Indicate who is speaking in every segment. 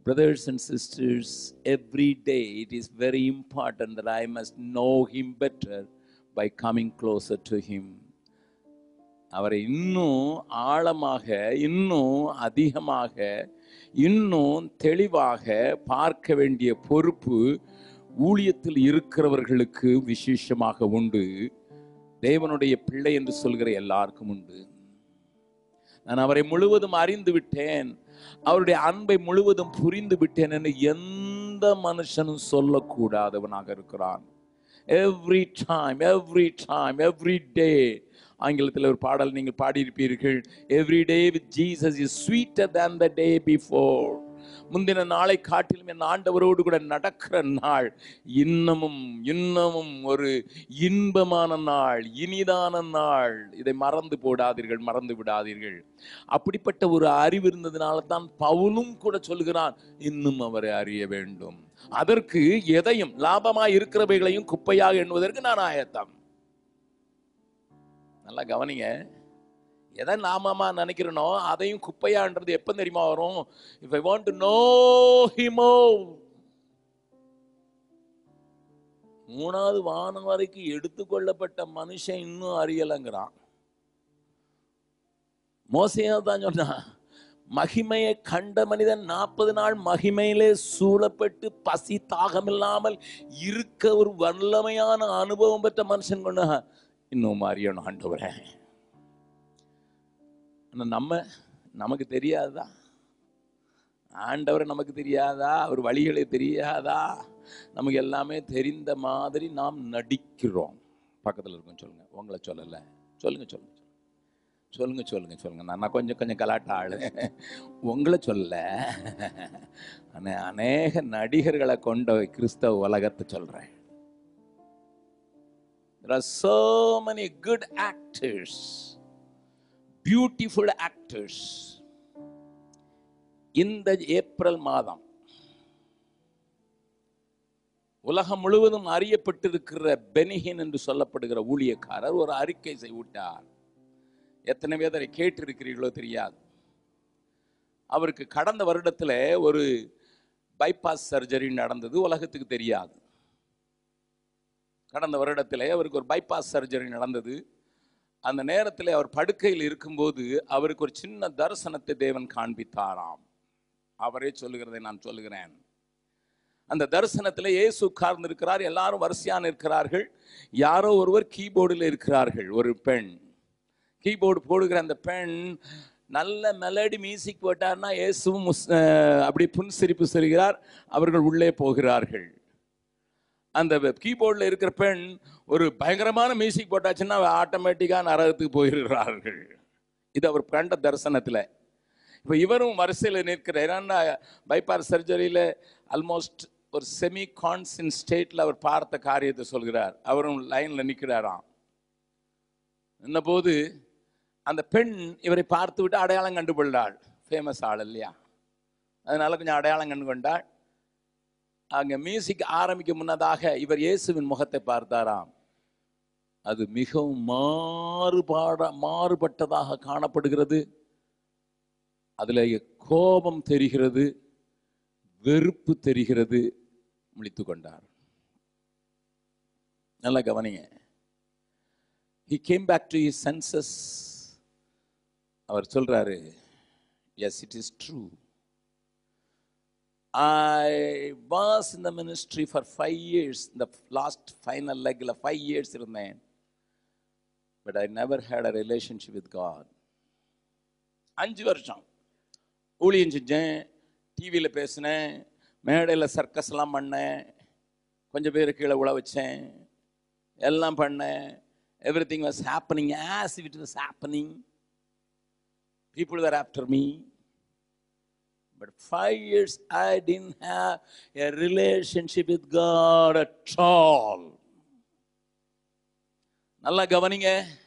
Speaker 1: Brothers and sisters, every day it is very important that I must know Him better by coming closer to Him. அவரை இன்னும் ஆழமாக இன்னும் அதிகமாக இன்னும் தெளிவாக பார்க்க வேண்டிய பொறுப்பு ஊழியத்தில் இருக்கிறவர்களுக்கு விசேஷமாக உண்டு தேவனுடைய பிள்ளை என்று சொல்கிற எல்லாருக்கும் உண்டு நான் அவரை முழுவதும் அறிந்து விட்டேன் அவருடைய அன்பை முழுவதும் புரிந்து விட்டேன் என்று எந்த மனுஷனும் சொல்லக்கூடாதவனாக இருக்கிறான் every time every time every day ஆங்கிலத்தில் ஒரு பாடல் நீங்கள் பாடியிருப்பீர்கள் every day with Jesus is sweeter than the day before முந்தின நாளை காட்டிலும் என் ஆண்டவரோடு கூட நடக்கிற நாள் இன்னமும் இன்னமும் ஒரு இன்பமான நாள் இனிதான நாள் இதை மறந்து போடாதீர்கள் மறந்து விடாதீர்கள் அப்படிப்பட்ட ஒரு அறிவு இருந்ததுனால தான் பவுலும் கூட சொல்கிறான் இன்னும் அவரை அறிய வேண்டும் அதற்கு எதையும் லாபமாய் இருக்கிறவைகளையும் குப்பையாக எண்ணுவதற்கு நான் ஆயத்தம் நல்லா கவனிங்க எதை நாமமா நினைக்கிறனோ அதையும் குப்பையான்றது எப்ப தெரியுமா வரும் if I want to know him மூணாவது வானம் வரைக்கும் எடுத்துக்கொள்ளப்பட்ட மனுஷன் இன்னும் அறியலைங்கிறான் மோசையா தான் சொன்னான் மகிமையை கண்ட மனிதன் நாற்பது நாள் மகிமையிலே சூழப்பட்டு பசி தாகமில்லாமல் இருக்க ஒரு வல்லமையான அனுபவம் பெற்ற மனுஷன் கொண்டு இன்னும் அறியணும் ஆண்டவரே ஆனா நம்ம நமக்கு தெரியாதா ஆண்டவரை நமக்கு தெரியாதா அவர் வழிகளை தெரியாதா நமக்கு எல்லாமே தெரிந்த மாதிரி நாம் நடிக்கிறோம் பக்கத்தில் இருக்கும் சொல்லுங்க உங்களை சொல்லல சொல்லுங்க சொல்லுங்க சொல்லுங்க சொல்லுங்க சொல்லுங்க நான் நான் கொஞ்சம் கொஞ்சம் கலாட்ட ஆளு உங்களை சொல்ல ஆனா அநேக நடிகர்களை கொண்ட கிறிஸ்தவ உலகத்தை சொல்றேன் There are so many good actors, beautiful actors. இந்த ஏப்ரல் மாதம் உலகம் முழுவதும் அறியப்பட்டிருக்கிற பெனிஹின் என்று சொல்லப்படுகிற ஊழியக்காரர் ஒரு அறிக்கை செய்விட்டார் எத்தனை பேர் அதை கேட்டிருக்கிறீர்களோ தெரியாது அவருக்கு கடந்த வருடத்தில் ஒரு பைபாஸ் சர்ஜரி நடந்தது உலகத்துக்கு தெரியாது கடந்த வருடத்தில் அவருக்கு ஒரு பைபாஸ் சர்ஜரி நடந்தது அந்த நேரத்தில் அவர் படுக்கையில் இருக்கும்போது அவருக்கு ஒரு சின்ன தரிசனத்தை தேவன் காண்பித்தாராம் அவரே சொல்லுகிறதை நான் சொல்லுகிறேன் அந்த தரிசனத்தில் இயேசு உட்கார்ந்து இருக்கிறார் எல்லாரும் வரிசையான இருக்கிறார்கள் யாரோ ஒருவர் கீபோர்டில் இருக்கிறார்கள் ஒரு பெண் கீபோர்டு போடுகிற அந்த பெண் நல்ல மெலடி மியூசிக் போட்டார்னா இயேசுவும் முஸ்- அஹ் அப்படி புன்சிரிப்பு செல்கிறார் அவர்கள் உள்ளே போகிறார்கள் அந்த கீபோர்டில் இருக்கிற பெண் ஒரு பயங்கரமான மியூசிக் போட்டாச்சுன்னா ஆட்டோமேட்டிக்காக நரகத்துக்கு போயிடுறார்கள் இது அவர் கண்ட தரிசனத்தில் இப்போ இவரும் வரிசையில் நிற்கிறார் ஏன்னா பைபாஸ் சர்ஜரியில் ஆல்மோஸ்ட் ஒரு செமி கான்சின் ஸ்டேட்டில் அவர் பார்த்த காரியத்தை சொல்கிறார் அவரும் லைனில் நிற்கிறாராம் போது அந்த பெண் இவரை பார்த்து விட்டு அடையாளம் கண்டுகொண்டாள் ஃபேமஸ் ஆள் இல்லையா அதனால கொஞ்சம் அடையாளம் கண்டு கொண்டாள் அங்க மியூசிக் ஆரம்பிக்க முன்னதாக இவர் இயேசுவின் முகத்தை பார்த்தாராம் அது மிகவும் மாறுபாட மாறுபட்டதாக காணப்படுகிறது அதுல கோபம் தெரிகிறது வெறுப்பு தெரிகிறது முழித்து கொண்டார் நல்லா கவனிங்க he came back to his senses அவர் சொல்றாரு yes it is true I was in the ministry for five years, the last final leg, five years இருந்தேன் but I never had a relationship with God. அஞ்சு வருஷம் ஊழியம் செஞ்சேன் டிவியில் பேசினேன் மேடையில் சர்க்கஸ்லாம் பண்ணேன் கொஞ்சம் பேர் கீழே உழ வச்சேன் எல்லாம் பண்ணேன் everything was happening as it was happening people were after me But five years I didn't have a relationship with God at all. நல்லா கவனிங்க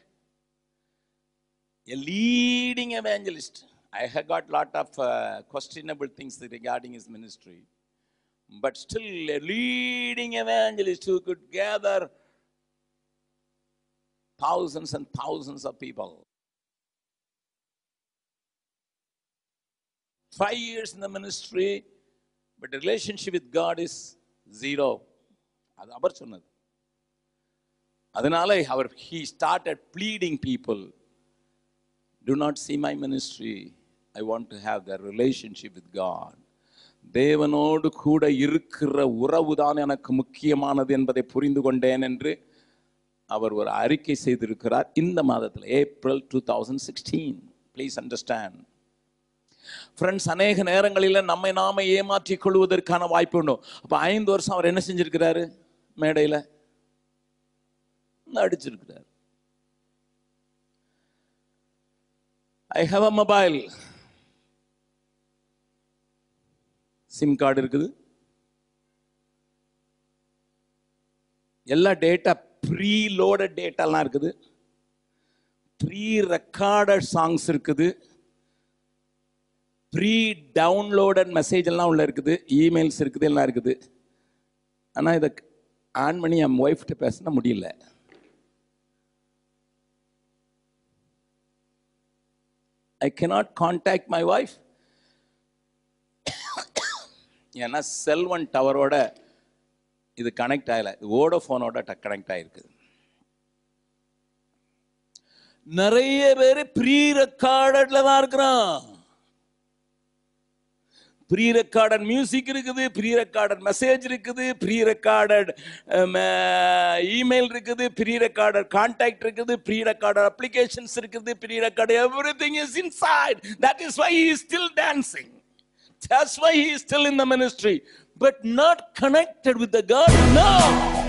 Speaker 1: a leading evangelist. I have got lot of uh, questionable things regarding his ministry. But still a leading evangelist who could gather thousands and thousands of people. Five years in the ministry, but relationship with God is zero அது அவர் சொன்னது அதனால அவர் he started bleeding people to not see my ministry I want to have the relationship with God தேவனோடு கூட இருக்கிற உறவு தான் எனக்கு முக்கியமானது என்பதை புரிந்து கொண்டேன் என்று அவர் ஒரு அறிக்கை செய்திருக்கிறார் இந்த மாதத்தில் April two thousand sixteen please understand friends அநேக நேரங்களில் நம்மை நாம ஏமாற்றிக் கொள்வதற்கான வாய்ப்பு உண்டு அப்போ ஐந்து வருஷம் அவர் என்ன செஞ்சிருக்கிறாரு மேடையில் நடிச்சிருக்கிறார் I have a mobile SIM card இருக்குது எல்லா டேட்டா ப்ரீ லோடட் டேட்டாலாம் இருக்குது ப்ரீ ரெக்கார்டட் சாங்ஸ் இருக்குது ப்ரீ டவுன்லோடட் மெசேஜ் எல்லாம் உள்ள இருக்குது இமெயில்ஸ் இருக்குது எல்லாம் இருக்குது ஆனால் இதை ஆன் பண்ணி என் ஒய்ஃப்கிட்ட பேசினா முடியல I cannot contact my wife ஏன்னா செல்வன் டவரோட இது கனெக்ட் ஆகல இது வோடோஃபோனோட கனெக்ட் ஆகிருக்குது நிறைய பேர் ப்ரீ ரெக்கார்டட்ல தான் இருக்கிறான் ப்ரீ ரெக்கார்டட் மியூசிக் இருக்குது ப்ரீ ரெக்கார்டட் மெசேஜ் இருக்குது ப்ரீ ரெக்கார்டட் இமெயில் இருக்குது ப்ரீ ரெக்கார்டட் கான்டாக்ட் இருக்குது ப்ரீ ரெக்கார்டட் அப்ளிகேஷன்ஸ் இருக்குது pre record everything is inside that is why he is still dancing That's why he is still in the ministry, but not connected with the God. No!